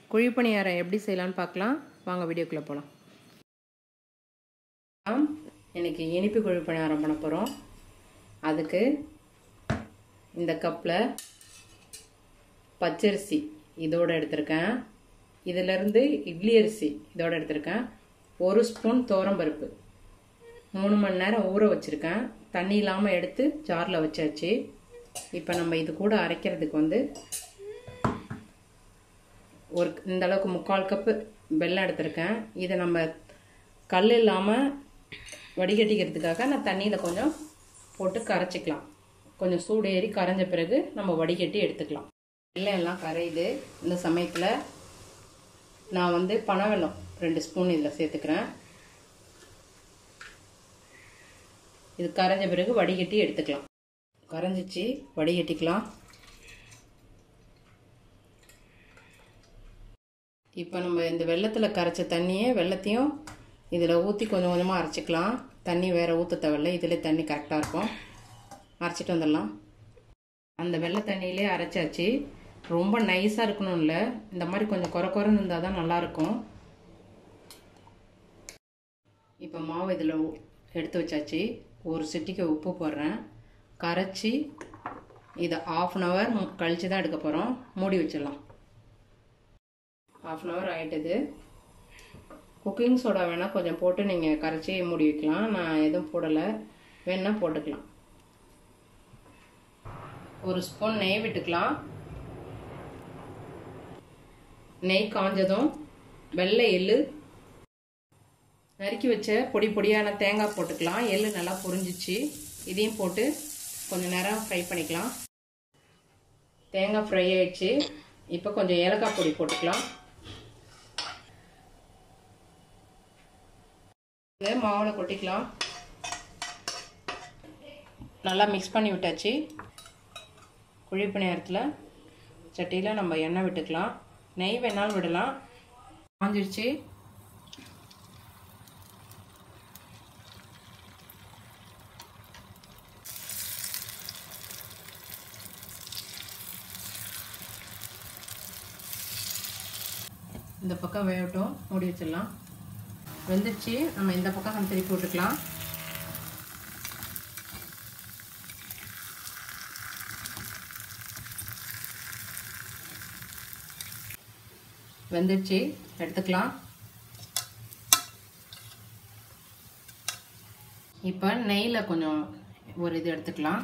குழிப்பணியாரம் எப்படி செய்யலான்னு பார்க்கலாம் வாங்க வீடியோக்குள்ளே போகலாம் ஆம் இன்னைக்கு இனிப்பு குழிப்பணியாரம் பண்ண போகிறோம் அதுக்கு இந்த கப்பில் பச்சரிசி இதோட எடுத்திருக்கேன் இதிலிருந்து இட்லி அரிசி இதோட எடுத்திருக்கேன் ஒரு ஸ்பூன் பருப்பு மூணு மணி நேரம் ஊற வச்சுருக்கேன் தண்ணி இல்லாமல் எடுத்து ஜாரில் வச்சாச்சு இப்போ நம்ம இது கூட அரைக்கிறதுக்கு வந்து ஒரு இந்த அளவுக்கு முக்கால் கப்பு வெல்லம் எடுத்திருக்கேன் இதை நம்ம கல் இல்லாமல் வடிகட்டிக்கிறதுக்காக நான் தண்ணியில் கொஞ்சம் போட்டு கரைச்சிக்கலாம் கொஞ்சம் சூடு ஏறி கரைஞ்ச பிறகு நம்ம வடிகட்டி எடுத்துக்கலாம் வெள்ளம் எல்லாம் கரையுது இந்த சமயத்தில் நான் வந்து பனை வெல்லம் ரெண்டு ஸ்பூன் இதில் சேர்த்துக்கிறேன் இது கரைஞ்ச பிறகு வடிகட்டி எடுத்துக்கலாம் கரைஞ்சிச்சு வடிகட்டிக்கலாம் இப்போ நம்ம இந்த வெள்ளத்தில் கரைச்ச தண்ணியை வெள்ளத்தையும் இதில் ஊற்றி கொஞ்சம் கொஞ்சமாக அரைச்சிக்கலாம் தண்ணி வேறு ஊற்ற தேவையில்ல இதில் தண்ணி கரெக்டாக இருக்கும் அரைச்சிட்டு வந்துடலாம் அந்த வெள்ளை தண்ணியிலே அரைச்சாச்சு ரொம்ப நைஸாக இருக்கணும் இல்லை இந்த மாதிரி கொஞ்சம் குறை குறைன்னு இருந்தால் தான் நல்லாயிருக்கும் இப்போ மாவு இதில் எடுத்து வச்சாச்சு ஒரு சிட்டிக்கு உப்பு போடுறேன் கரைச்சி இதை ஆஃப் அன் ஹவர் கழித்து தான் எடுக்க போகிறோம் மூடி வச்சிடலாம் ஆஃப் அன் ஹவர் ஆகிட்டுது குக்கிங் சோடா வேணால் கொஞ்சம் போட்டு நீங்கள் கரைச்சி மூடி வைக்கலாம் நான் எதுவும் போடலை வேணால் போட்டுக்கலாம் ஒரு ஸ்பூன் நெய் விட்டுக்கலாம் நெய் காஞ்சதும் வெள்ளை எள்ளு நறுக்கி வச்ச பொடி பொடியான தேங்காய் போட்டுக்கலாம் எள்ளு நல்லா பொரிஞ்சிச்சு இதையும் போட்டு கொஞ்சம் நேரம் ஃப்ரை பண்ணிக்கலாம் தேங்காய் ஃப்ரை ஆயிடுச்சு இப்போ கொஞ்சம் ஏலக்காய் பொடி போட்டுக்கலாம் இதை மாவில் கொட்டிக்கலாம் நல்லா மிக்ஸ் பண்ணி விட்டாச்சு குழிப்பு நேரத்தில் சட்டியில் நம்ம எண்ணெய் விட்டுக்கலாம் நெய் வேணாலும் விடலாம் காஞ்சிடுச்சு இந்த பக்கம் வேகட்டும் மூடி வச்சிடலாம் வெந்துடுச்சு நம்ம இந்த பக்கம் நம்ம திருப்பி விட்டுக்கலாம் வெந்துடுச்சு எடுத்துக்கலாம் இப்போ நெய்யில் கொஞ்சம் ஒரு இது எடுத்துக்கலாம்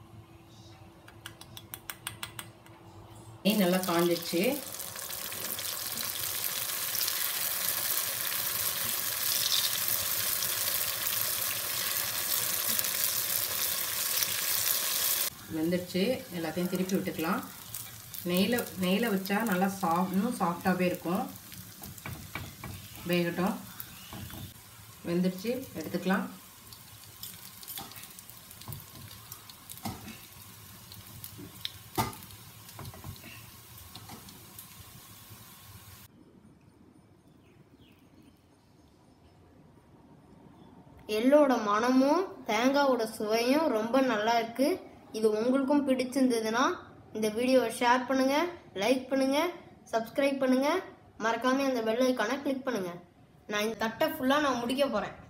நெய் நல்லா காஞ்சிடுச்சு வெந்துடுச்சு எல்லாத்தையும் திருப்பி விட்டுக்கலாம் நெய்யில் நெய்யில் வச்சா நல்லா சாஃப்ட் இன்னும் சாஃப்டாகவே இருக்கும் வேகட்டும் வெந்துடுச்சு எடுத்துக்கலாம் எள்ளோட மனமும் தேங்காவோட சுவையும் ரொம்ப நல்லா இருக்கு இது உங்களுக்கும் பிடிச்சிருந்ததுன்னா இந்த வீடியோவை ஷேர் பண்ணுங்க லைக் பண்ணுங்க சப்ஸ்கிரைப் பண்ணுங்க மறக்காம அந்த பெல் ஐக்கானை கிளிக் பண்ணுங்க நான் இந்த தட்டை ஃபுல்லாக நான் முடிக்க போறேன்